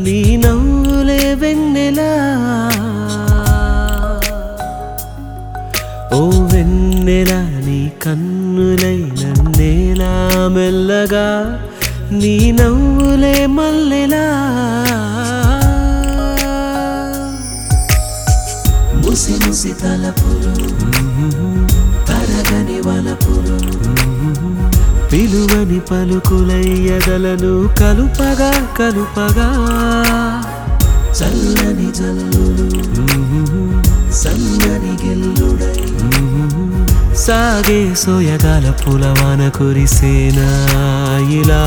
నీ నవ్వులే వెన్నెలా ఓ వెన్నెల నీ కన్నులై నన్నేలా మెల్లగా నీ నవ్వులే మల్లెలా ముసి ముసి తలపులు తరగని వలపులు పిలువని పలుకులయ్యదలను కలుపగా కలుపగా చల్లని జల్లులు సన్నని గెల్లుడై సాగే సోయగాల పులవాన కురిసేనా ఇలా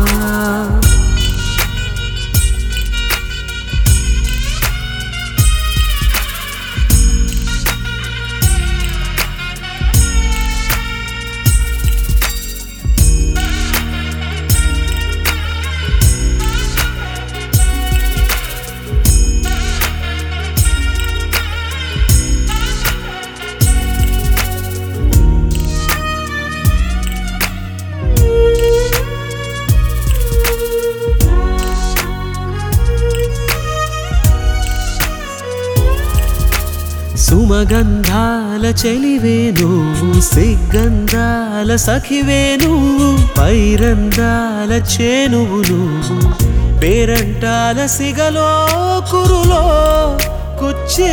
సుమగంధాల చెలివేను సిగ్గంధాల సఖివేను పైరందాల చేనువును పేరంటాల సిగలో కురులో కుచ్చే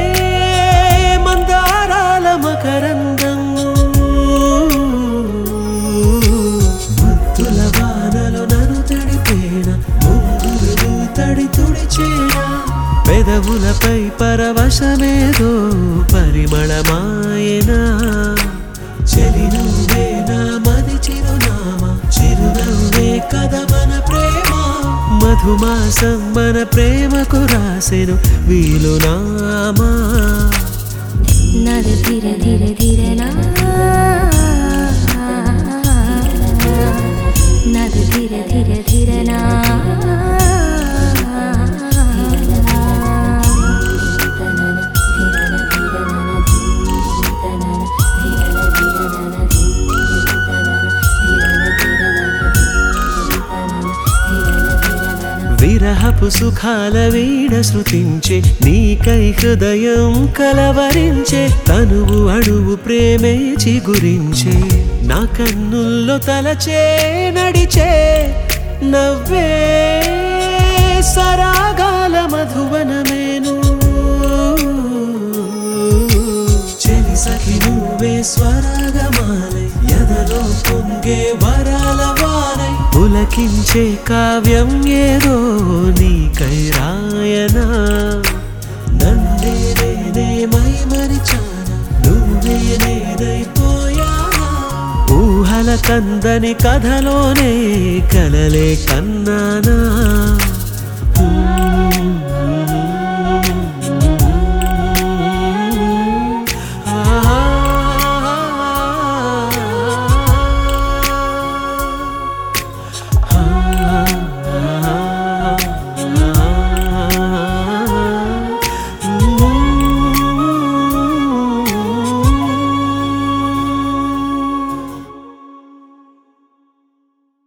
మందారాల మకరందం ముద్దుల వానలో నన్ను తడిపేన ముంగురులు తడి తుడిచేనా పెదవులపై పరవశమేదో పరిమళమాయనా చెలి నువ్వే నా మది చిరునామా చిరునవ్వే కథ మన ప్రేమ మధుమాసం మన ప్రేమకు రాసెను వీలునామా నర ధిర ధిర ధిర నా నర ధిర ధిర ధిర నా విరహపు సుఖాల వీణ శృతించే నీకై హృదయం కలవరించే తనువు అణువు ప్రేమే చిగురించే నా కన్నుల్లో తలచే నడిచే నవ్వే సరాగాల మధువనమేను చెలి సఖి నువ్వే స్వరాగమాలై ఎదలో పొంగే వరాల వారై పులకించే కావ్యం ఏదో నీకై రాయనా నన్నే నేనే మై మరిచానా నువ్వే నేనైపోయానా ఊహల కందని కథలోనే కలలే కన్నానా